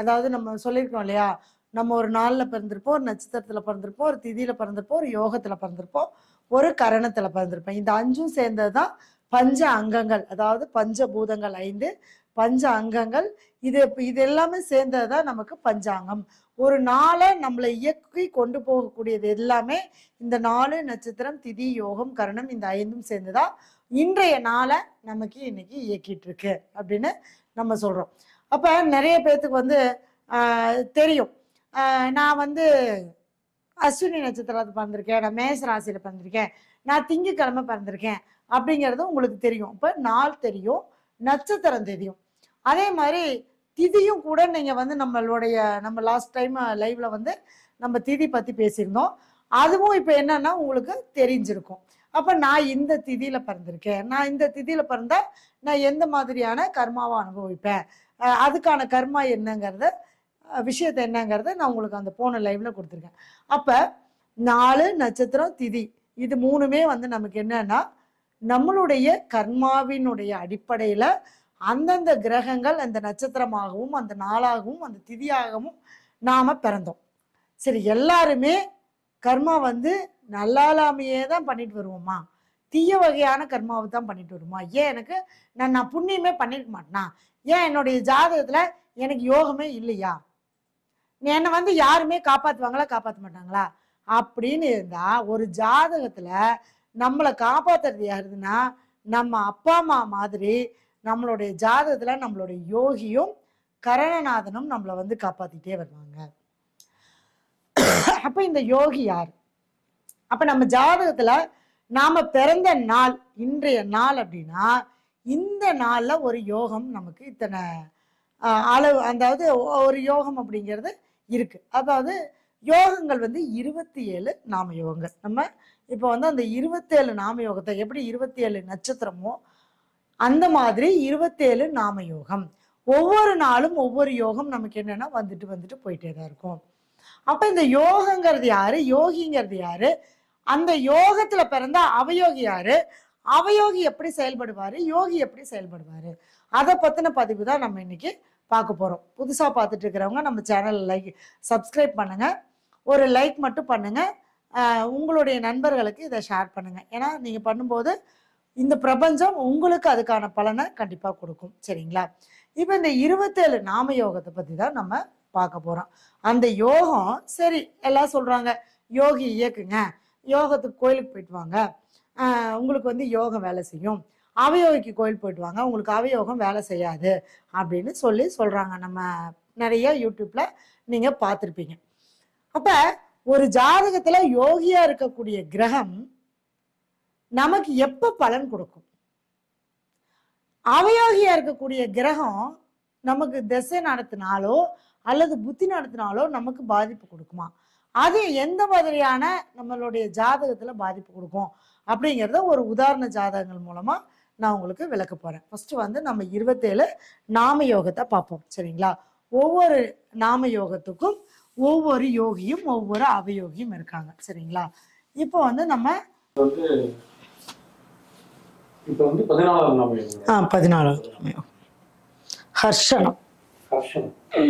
அதாவது நம்ம சொல்லியிருக்கோம் இல்லையா நம்ம ஒரு நாளில் பிறந்திருப்போம் ஒரு நட்சத்திரத்தில் பிறந்திருப்போம் ஒரு திதியில் பிறந்திருப்போம் ஒரு யோகத்தில் பிறந்திருப்போம் ஒரு கரணத்தில் பிறந்திருப்போம் இந்த அஞ்சும் சேர்ந்தது தான் பஞ்ச அங்கங்கள் அதாவது பஞ்சபூதங்கள் ஐந்து பஞ்ச அங்கங்கள் இது இது எல்லாமே சேர்ந்தது தான் நமக்கு பஞ்சாங்கம் ஒரு நாளை நம்மளை இயக்கி கொண்டு போகக்கூடியது எல்லாமே இந்த நாலு நட்சத்திரம் திதி யோகம் கரணம் இந்த ஐந்தும் சேர்ந்துதான் இன்றைய நாளை நமக்கு இன்னைக்கு இயக்கிட்டு இருக்கு அப்படின்னு நம்ம சொல்றோம் அப்ப நிறைய பேர்த்துக்கு வந்து ஆஹ், தெரியும் ஆஹ், நான் வந்து அஸ்வினி நட்சத்திரத்தில் பிறந்திருக்கேன் நான் மேச ராசியில பிறந்திருக்கேன் நான் திங்கக்கிழமை பிறந்திருக்கேன் அப்படிங்கிறது உங்களுக்கு தெரியும் இப்போ நாள் தெரியும் நட்சத்திரம் தெரியும் அதே மாதிரி திதியும் கூட நீங்க வந்து நம்மளுடைய நம்ம லாஸ்ட் டைம் லைவ்ல வந்து நம்ம திதி பத்தி பேசியிருந்தோம் அதுவும் இப்போ என்னன்னா உங்களுக்கு தெரிஞ்சிருக்கும் அப்ப நான் இந்த திதியில பிறந்திருக்கேன் நான் இந்த திதியில பிறந்தா நான் எந்த மாதிரியான கர்மாவை அனுபவிப்பேன் அஹ் அதுக்கான கர்மா என்னங்கிறத அஹ் விஷயத்தை என்னங்கிறத நான் உங்களுக்கு அந்த போன லைவ்ல கொடுத்துருக்கேன் அப்ப நாலு நட்சத்திரம் திதி இது மூணுமே வந்து நமக்கு என்னன்னா நம்மளுடைய கர்மாவினுடைய அடிப்படையில அந்தந்த கிரகங்கள் அந்த நட்சத்திரமாகவும் அந்த நாளாகவும் அந்த திதியாகவும் நாம பிறந்தோம் சரி எல்லாருமே கர்மா வந்து நல்லாலாமையே தான் பண்ணிட்டு வருவோமா தீய வகையான கர்மாவை தான் பண்ணிட்டு வருமா ஏன் எனக்கு நான் நான் புண்ணியமே பண்ணிருக்க மாட்டேனா ஏன் என்னுடைய ஜாதகத்துல எனக்கு யோகமே இல்லையா என்னை வந்து யாருமே காப்பாத்துவாங்களா காப்பாற்ற மாட்டாங்களா அப்படின்னு இருந்தா ஒரு ஜாதகத்துல நம்மளை காப்பாத்துறது யாருதுன்னா நம்ம அப்பா அம்மா மாதிரி நம்மளுடைய ஜாதகத்துல நம்மளுடைய யோகியும் கரணநாதனும் நம்மளை வந்து காப்பாத்திட்டே வருவாங்க அப்ப இந்த யோகி யார் அப்ப நம்ம ஜாதகத்துல நாம பிறந்த நாள் இன்றைய நாள் அப்படின்னா இந்த நாள்ல ஒரு யோகம் நமக்கு இத்தனை ஆஹ், அளவு அதாவது ஒ- ஒரு யோகம் அப்படிங்கிறது இருக்கு அதாவது யோகங்கள் வந்து இருபத்தி ஏழு நாம யோகங்கள் நம்ம இப்போ வந்து அந்த இருபத்தேழு நாம யோகத்தை எப்படி இருபத்தி ஏழு நட்சத்திரமோ அந்த மாதிரி இருபத்தேழு நாம யோகம் ஒவ்வொரு நாளும் ஒவ்வொரு யோகம் நமக்கு என்னன்னா வந்துட்டு வந்துட்டு போயிட்டே தான் இருக்கும் அப்ப இந்த யோகங்கிறது யாரு யோகிங்கிறது யாரு அந்த யோகத்துல பிறந்த அவயோகி யாரு அவயோகி எப்படி செயல்படுவாரு யோகி எப்படி செயல்படுவாரு அதை பத்தின பதிவு தான் நம்ம இன்னைக்கு பார்க்க போறோம் புதுசா பார்த்துட்டு இருக்கிறவங்க நம்ம சேனல் லைக் சப்ஸ்கிரைப் பண்ணுங்க ஒரு லைக் மட்டும் பண்ணுங்க ஆஹ் உங்களுடைய நண்பர்களுக்கு இதை ஷேர் பண்ணுங்க ஏன்னா நீங்க பண்ணும்போது இந்த பிரபஞ்சம் உங்களுக்கு அதுக்கான பலனை கண்டிப்பா கொடுக்கும் சரிங்களா இப்போ இந்த இருபத்தேழு நாம யோகத்தை பத்தி தான் நம்ம பார்க்க போறோம் அந்த யோகம் சரி எல்லாம் சொல்றாங்க யோகி இயக்குங்க யோகத்துக்கு கோயிலுக்கு போயிட்டு வாங்க ஆஹ் உங்களுக்கு வந்து யோகம் வேலை செய்யும் அவயோகிக்கு கோயில் போயிட்டு வாங்க உங்களுக்கு அவயோகம் வேலை செய்யாது அப்படின்னு சொல்லி சொல்றாங்க நம்ம நிறைய யூடியூப்ல நீங்க பார்த்துருப்பீங்க அப்ப ஒரு ஜாதகத்துல யோகியா இருக்கக்கூடிய கிரகம் நமக்கு எப்ப பலன் கொடுக்கும் அவயோகியா இருக்கக்கூடிய கிரகம் நமக்கு திசை நடத்தினாலோ அல்லது புத்தி நடத்தினாலோ நமக்கு பாதிப்பு கொடுக்குமா அது எந்த மாதிரியான நம்மளுடைய ஜாதகத்துல பாதிப்பு கொடுக்கும் அப்படிங்கிறத ஒரு உதாரண ஜாதகங்கள் மூலமா நான் உங்களுக்கு விளக்க போறேன் ஃபர்ஸ்ட் வந்து நம்ம இருபத்தேழு நாம யோகத்தை பார்ப்போம் சரிங்களா ஒவ்வொரு நாம யோகத்துக்கும் ஒவ்வொரு யோகியும் ஒவ்வொரு அவயோகியும் இருக்காங்க சரிங்களா இப்போ வந்து நம்ம இப்போ வந்து பதினாலாவது நாம யோகம். ஆ பதினாலாவது நாம யோகம் ஹர்ஷனம் ஹர்ஷம்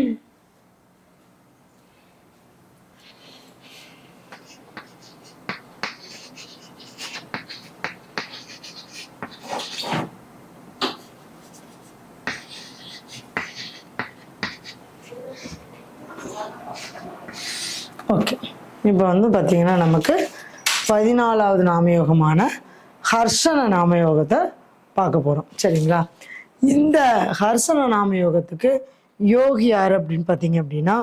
ஓகே இப்போ வந்து பார்த்தீங்கன்னா நமக்கு பதினாலாவது நாமயோகமான ஹர்ஷன நாமயோகத்தை பார்க்க போகிறோம் சரிங்களா இந்த ஹர்ஷன நாமயோகத்துக்கு யோகி யார் அப்படின்னு பார்த்தீங்க அப்படின்னா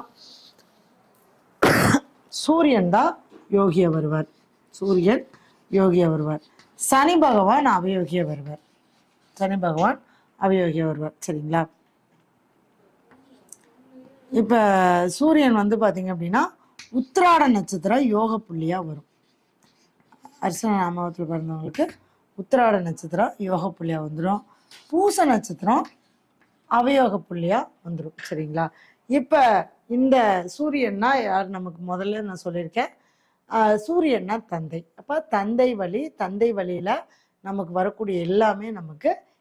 சூரியன் தான் யோகியா வருவார் சூரியன் யோகியா வருவார் சனி பகவான் அவயோகியா வருவார் சனி பகவான் அவயோகியா வருவார் சரிங்களா இப்ப சூரியன் வந்து பாத்தீங்க அப்படின்னா உத்திராட நட்சத்திரம் யோக புள்ளியா வரும் அர்ச்சன நாமத்தில் பிறந்தவங்களுக்கு உத்திராட நட்சத்திரம் யோக புள்ளியா வந்துடும் பூச நட்சத்திரம் அவயோக புள்ளியா வந்துடும் சரிங்களா இப்ப இந்த சூரியன்னா யார் நமக்கு முதல்ல நான் சொல்லியிருக்கேன் ஆஹ் சூரியன்னா தந்தை அப்ப தந்தை வழி தந்தை வழியில நமக்கு வரக்கூடிய எல்லாமே நமக்கு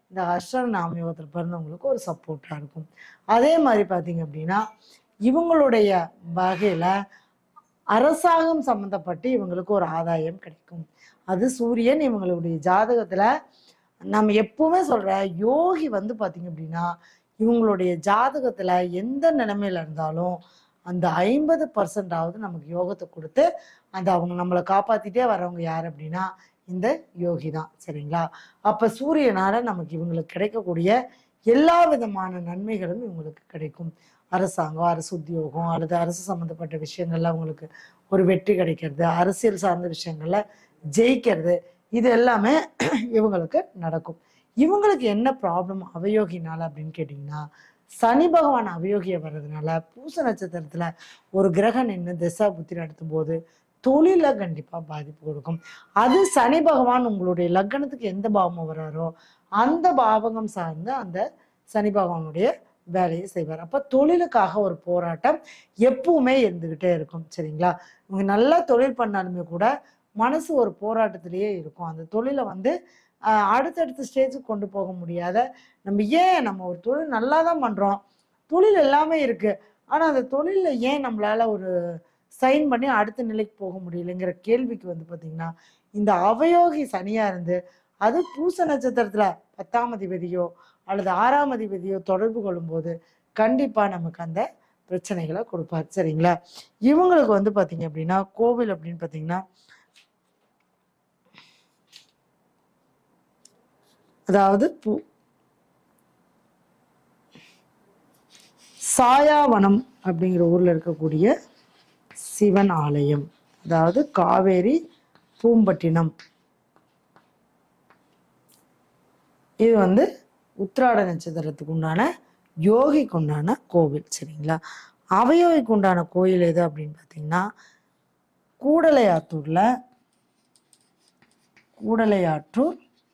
இந்த அஷ்ட நாமயோகத்தில் பிறந்தவங்களுக்கு ஒரு சப்போர்ட்டாக இருக்கும் அதே மாதிரி பார்த்தீங்க அப்படின்னா இவங்களுடைய வகையில் அரசாங்கம் சம்மந்தப்பட்டு இவங்களுக்கு ஒரு ஆதாயம் கிடைக்கும் அது சூரியன் இவங்களுடைய ஜாதகத்துல நம்ம எப்பவுமே சொல்ற யோகி வந்து பாத்தீங்க அப்படின்னா இவங்களுடைய ஜாதகத்துல எந்த நிலைமையில இருந்தாலும் அந்த ஐம்பது பர்சன்டாவது நமக்கு யோகத்தை கொடுத்து அந்த அவங்க நம்மளை காப்பாத்திட்டே வரவங்க யார் அப்படின்னா இந்த யோகி தான் சரிங்களா அப்ப சூரியனால நமக்கு இவங்களுக்கு கிடைக்கக்கூடிய எல்லா விதமான நன்மைகளும் இவங்களுக்கு கிடைக்கும் அரசாங்கம் அரசு உத்தியோகம் அல்லது அரசு சம்மந்தப்பட்ட விஷயங்கள்ல அவங்களுக்கு ஒரு வெற்றி கிடைக்கிறது அரசியல் சார்ந்த விஷயங்கள்ல ஜெயிக்கிறது இது எல்லாமே இவங்களுக்கு நடக்கும் இவங்களுக்கு என்ன ப்ராப்ளம் அவயோகினால அப்படின்னு கேட்டிங்கன்னா சனி பகவான் அவயோகிய வர்றதுனால பூச நட்சத்திரத்துல ஒரு கிரகம் நின்று திசா புத்தி நடத்தும் போது தொழில கண்டிப்பா பாதிப்பு கொடுக்கும் அது சனி பகவான் உங்களுடைய லக்னத்துக்கு எந்த பாவம் வராரோ அந்த பாவகம் சார்ந்து அந்த சனி பகவானுடைய வேலையை செய்வார் அப்ப தொழிலுக்காக ஒரு போராட்டம் எப்பவுமே இருந்துகிட்டே இருக்கும் சரிங்களா இவங்க நல்லா தொழில் பண்ணாலுமே கூட மனசு ஒரு போராட்டத்திலேயே இருக்கும் அந்த தொழிலை வந்து ஆஹ், அடுத்தடுத்த ஸ்டேஜுக்கு கொண்டு போக முடியாத நம்ம ஏன் நம்ம ஒரு தொழில் நல்லா தான் பண்றோம் தொழில் எல்லாமே இருக்கு ஆனா அந்த தொழில்ல ஏன் நம்மளால ஒரு சைன் பண்ணி அடுத்த நிலைக்கு போக முடியலைங்கிற கேள்விக்கு வந்து பாத்தீங்கன்னா இந்த அவயோகி சனியா இருந்து அது பூச நட்சத்திரத்துல பத்தாம் அதிபதியோ அல்லது ஆறாம் அதிபதியோ தொடர்பு கொள்ளும்போது கண்டிப்பா நமக்கு அந்த பிரச்சனைகளை கொடுப்பார் சரிங்களா இவங்களுக்கு வந்து பாத்தீங்க அப்படின்னா கோவில் அப்படின்னு பாத்தீங்கன்னா அதாவது பூ சாயாவனம் அப்படிங்கிற ஊர்ல இருக்கக்கூடிய சிவன் ஆலயம் அதாவது காவேரி பூம்பட்டினம் இது வந்து உத்திராட நட்சத்திரத்துக்கு உண்டான யோகிக்கு உண்டான கோவில் சரிங்களா அவயோகிக்கு உண்டான கோயில் எது அப்படின்னு பார்த்தீங்கன்னா கூடலையாத்தூர்ல கூடலையாற்றூர்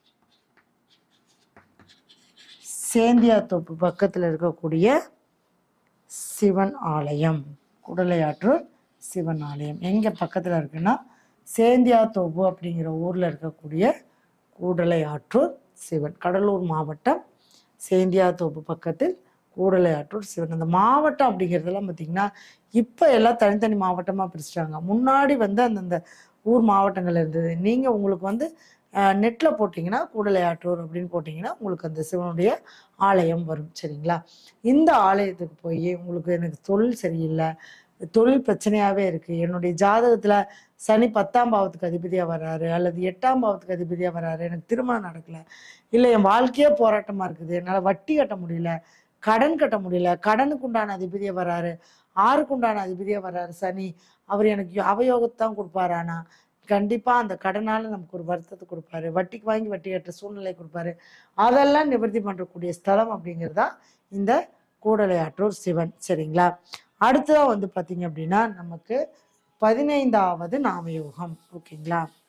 சேந்தியாத்தோப்பு பக்கத்தில் இருக்கக்கூடிய சிவன் ஆலயம் குடலையாற்றூர் சிவன் ஆலயம் எங்கே பக்கத்தில் இருக்குன்னா சேந்தியாத்தோப்பு அப்படிங்கிற ஊரில் இருக்கக்கூடிய கூடலையாற்றூர் சிவன் கடலூர் மாவட்டம் சேந்தியாத்தோப்பு பக்கத்தில் கூடலையாற்றூர் சிவன் அந்த மாவட்டம் அப்படிங்கிறதெல்லாம் பார்த்தீங்கன்னா இப்போ எல்லாம் தனித்தனி மாவட்டமாக பிரிச்சிட்டாங்க முன்னாடி வந்து அந்தந்த ஊர் மாவட்டங்கள் இருந்தது நீங்கள் உங்களுக்கு வந்து நெட்டில் போட்டிங்கன்னா கூடலையாற்றூர் அப்படின்னு போட்டிங்கன்னா உங்களுக்கு அந்த சிவனுடைய ஆலயம் வரும் சரிங்களா இந்த ஆலயத்துக்கு போய் உங்களுக்கு எனக்கு தொழில் சரியில்லை தொழில் பிரச்சனையாகவே இருக்குது என்னுடைய ஜாதகத்தில் சனி பத்தாம் பாவத்துக்கு அதிபதியாக வர்றாரு அல்லது எட்டாம் பாவத்துக்கு அதிபதியாக வர்றாரு எனக்கு திருமணம் நடக்கலை இல்லை என் வாழ்க்கையே போராட்டமாக இருக்குது என்னால் வட்டி கட்ட முடியல கடன் கட்ட முடியல கடனுக்கு உண்டான அதிபதியாக வர்றாரு ஆறுக்கு உண்டான அதிபதியாக வர்றாரு சனி அவர் எனக்கு அவயோகத்தான் கொடுப்பாரு ஆனா கண்டிப்பாக அந்த கடனால நமக்கு ஒரு வருத்தத்தை கொடுப்பாரு வட்டிக்கு வாங்கி வட்டி கட்டுற சூழ்நிலை கொடுப்பாரு அதெல்லாம் நிவர்த்தி பண்ணக்கூடிய ஸ்தலம் அப்படிங்கிறதா இந்த கூடலையாற்றூர் சிவன் சரிங்களா அடுத்ததாக வந்து பார்த்தீங்க அப்படின்னா நமக்கு பதினைந்தாவது நாமயோகம் ஓகேங்களா